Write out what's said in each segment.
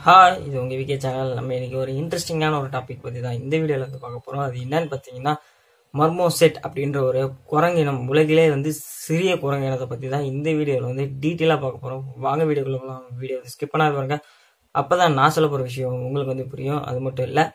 hi இது உங்கள் VK channel நம்ம இன்னைக்கு ஒரு இன்ட்ரெஸ்டிங்கான ஒரு டாபிக் பற்றி தான் இந்த வீடியோவில் வந்து பார்க்க போகிறோம் அது என்னன்னு பார்த்தீங்கன்னா மர்மோசெட் அப்படின்ற ஒரு குரங்கினம் உலகிலே வந்து சிறிய குரங்கினத்தை பற்றி தான் இந்த வீடியோவில் வந்து டீட்டெயிலாக பார்க்க போகிறோம் வாங்க வீடியோக்குள்ள போகலாம் வீடியோ வந்து ஸ்கிப் பண்ணாத பாருங்க அப்போ தான் நான் சொல்ல போகிற விஷயம் உங்களுக்கு வந்து புரியும் அது மட்டும் இல்லை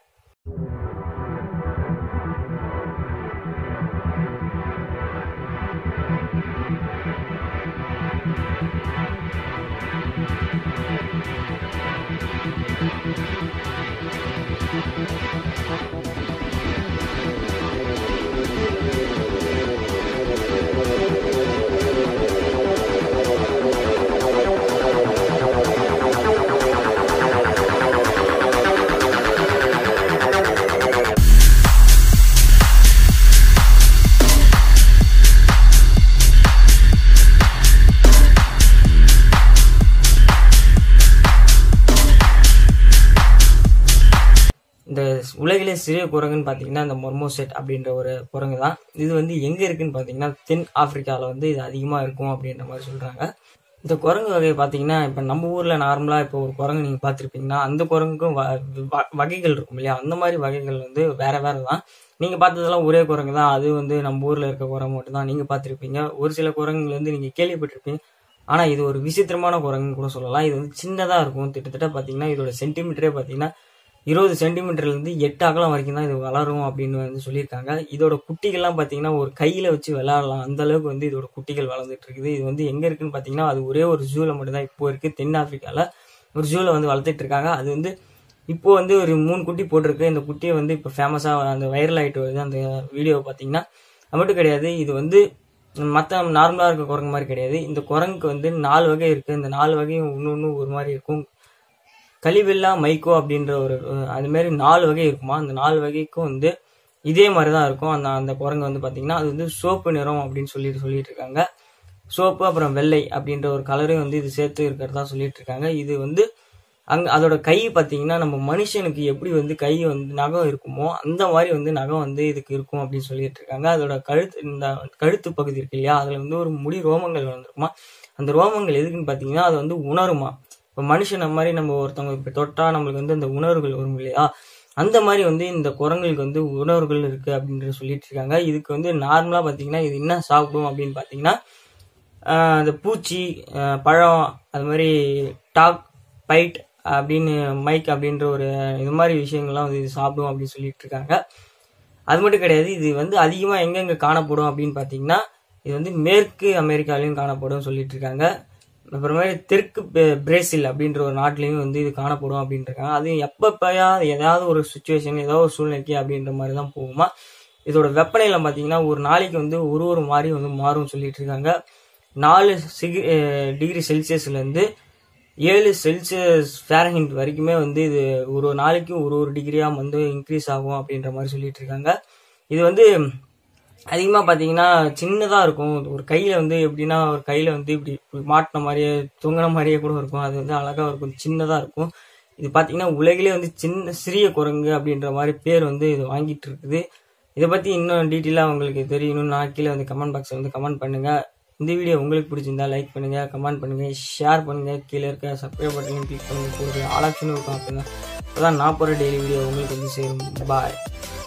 இந்த உலகிலே சிறிய குரங்குன்னு பார்த்தீங்கன்னா இந்த மொர்மோசெட் அப்படின்ற ஒரு குரங்கு தான் இது வந்து எங்கே இருக்குன்னு பார்த்தீங்கன்னா தென் ஆப்பிரிக்காவில் வந்து இது அதிகமாக இருக்கும் அப்படின்ற மாதிரி சொல்கிறாங்க இந்த குரங்கு வகை பார்த்தீங்கன்னா இப்போ நம்ம ஊரில் நார்மலாக இப்போ ஒரு குரங்கு நீங்கள் பார்த்துருப்பீங்கன்னா அந்த குரங்குக்கும் வ- வ- வகைகள் இருக்கும் இல்லையா அந்த மாதிரி வகைகள் வந்து வேற வேற தான் நீங்கள் பார்த்ததெல்லாம் ஒரே குரங்கு தான் அது வந்து நம்ம ஊரில் இருக்க குரங்கு மட்டும் தான் நீங்கள் பார்த்துருப்பீங்க ஒரு சில குரங்குகள் வந்து நீங்கள் கேள்விப்பட்டிருப்பீங்க ஆனால் இது ஒரு விசித்திரமான குரங்குன்னு கூட சொல்லலாம் இது வந்து சின்னதாக இருக்கும் கிட்டத்தட்ட பார்த்தீங்கன்னா இதோட சென்டிமீட்டரே பார்த்தீங்கன்னா இருபது சென்டிமீட்டர்லேருந்து எட்டு அகலம் வரைக்கும் தான் இது வளரும் அப்படின்னு வந்து சொல்லியிருக்காங்க இதோட குட்டிகள்லாம் பார்த்தீங்கன்னா ஒரு கையில் வச்சு விளையாடலாம் அந்த அளவுக்கு வந்து இதோட குட்டிகள் வளர்ந்துட்டு இருக்குது இது வந்து எங்கே இருக்குன்னு பார்த்தீங்கன்னா அது ஒரே ஒரு ஜூவில் மட்டும்தான் இப்போ இருக்குது தென்னாப்பிரிக்காவில் ஒரு ஜூவில் வந்து வளர்த்துட்டு இருக்காங்க அது வந்து இப்போ வந்து ஒரு மூணு குட்டி போட்டிருக்கு இந்த குட்டியை வந்து இப்போ ஃபேமஸாக அந்த வைரல் ஆகிட்டு வருது அந்த வீடியோவை பார்த்தீங்கன்னா அது மட்டும் கிடையாது இது வந்து மற்ற நார்மலாக இருக்க குரங்கு மாதிரி கிடையாது இந்த குரங்குக்கு வந்து நாலு வகை இருக்குது இந்த நாலு வகையும் ஒன்று ஒன்று ஒரு மாதிரி இருக்கும் கலிவெல்லா மைக்கோ அப்படின்ற ஒரு அஹ், அது மாதிரி நாலு வகை இருக்குமா அந்த நாலு வகைக்கும் வந்து இதே மாதிரி தான் இருக்கும் அந்த அந்த குரங்கு வந்து பார்த்தீங்கன்னா அது வந்து சோப்பு நிறம் அப்படின்னு சொல்லிட்டு சொல்லிட்டு இருக்காங்க சோப்பு அப்புறம் வெள்ளை அப்படின்ற ஒரு கலரையும் வந்து இது சேர்த்து இருக்கிறதா சொல்லிட்டு இருக்காங்க இது வந்து அங்க அதோட கை பார்த்தீங்கன்னா நம்ம மனுஷனுக்கு எப்படி வந்து கை வந்து நகம் இருக்குமோ அந்த மாதிரி வந்து நகம் வந்து இதுக்கு இருக்கும் அப்படின்னு சொல்லிட்டு இருக்காங்க அதோட கழுத்து இந்த கழுத்து பகுதி இருக்கு இல்லையா அதுல வந்து ஒரு முடி ரோமங்கள் வந்திருக்குமா அந்த ரோமங்கள் எதுக்குன்னு பார்த்தீங்கன்னா அது வந்து உணருமா இப்போ மனுஷன் மாதிரி நம்ம ஒருத்தவங்க இப்போ தொட்டா நம்மளுக்கு வந்து அந்த உணர்வுகள் வரும் இல்லையா அந்த மாதிரி வந்து இந்த குரங்குகளுக்கு வந்து உணர்வுகள் இருக்கு அப்படின்ற சொல்லிட்டு இருக்காங்க இதுக்கு வந்து நார்மலாக பார்த்தீங்கன்னா இது என்ன சாப்பிடும் அப்படின்னு பார்த்தீங்கன்னா ஆஹ் அந்த பூச்சி ஆஹ் பழம் அது மாதிரி டாக் பைட் அப்படின்னு மைக் அப்படின்ற ஒரு இது மாதிரி விஷயங்கள்லாம் வந்து இது சாப்பிடும் அப்படின்னு சொல்லிட்டு இருக்காங்க அது மட்டும் கிடையாது இது வந்து அதிகமாக எங்கெங்கே காணப்படும் அப்படின்னு பார்த்தீங்கன்னா இது வந்து மேற்கு அமெரிக்காலையும் காணப்படும் சொல்லிட்டு இருக்காங்க அப்புறமேல தெற்கு பெ- பிரேசில் அப்படின்ற ஒரு நாட்டிலையும் வந்து இது காணப்படும் அப்படின்னு இருக்காங்க அது எப்பப்பயா ஏதாவது ஒரு சுச்சுவேஷன் ஏதாவது ஒரு சூழ்நிலைக்கு அப்படின்ற மாதிரி தான் போகுமா இதோட வெப்பநிலை பார்த்தீங்கன்னா ஒரு நாளைக்கு வந்து ஒரு ஒரு மாதிரி வந்து மாறும் சொல்லிட்டு இருக்காங்க நாலு சிகி டிகிரி செல்சியஸ்லேருந்து ஏழு செல்சியஸ் ஃபேரஹிட் வரைக்குமே வந்து இது ஒரு ஒரு நாளைக்கு ஒரு ஒரு டிகிரியாக வந்து இன்க்ரீஸ் ஆகும் அப்படின்ற மாதிரி சொல்லிட்டு இருக்காங்க இது வந்து அதிகமாக பார்த்தீங்கன்னா சின்னதாக இருக்கும் ஒரு கையில் வந்து எப்படின்னா ஒரு கையில் வந்து இப்படி இப்படி மாட்டின மாதிரியே தொங்கின மாதிரியே கூட இருக்கும் அது வந்து அழகாக இருக்கும் சின்னதாக இருக்கும் இது பார்த்தீங்கன்னா உலகிலே வந்து சின்ன சிறிய குரங்கு அப்படின்ற மாதிரி பேர் வந்து இது வாங்கிட்டு இருக்குது இதை பற்றி இன்னும் டீட்டெயிலாக உங்களுக்கு தெரியணும்னா கீழே வந்து கமெண்ட் பாக்ஸில் வந்து கமெண்ட் பண்ணுங்கள் இந்த வீடியோ உங்களுக்கு பிடிச்சிருந்தா லைக் பண்ணுங்கள் கமெண்ட் பண்ணுங்கள் ஷேர் பண்ணுங்கள் கீழே இருக்க சப்ஸ்கிரைப் பட்டனையும் கிளிக் பண்ணுங்கள் கூடுதல் ஆல் ஆப்ஷனும் இருக்கும் அப்படின்னா அப்போ தான் நான் போகிற டெய்லி வீடியோ உங்களுக்கு வந்து சேரும் பாய்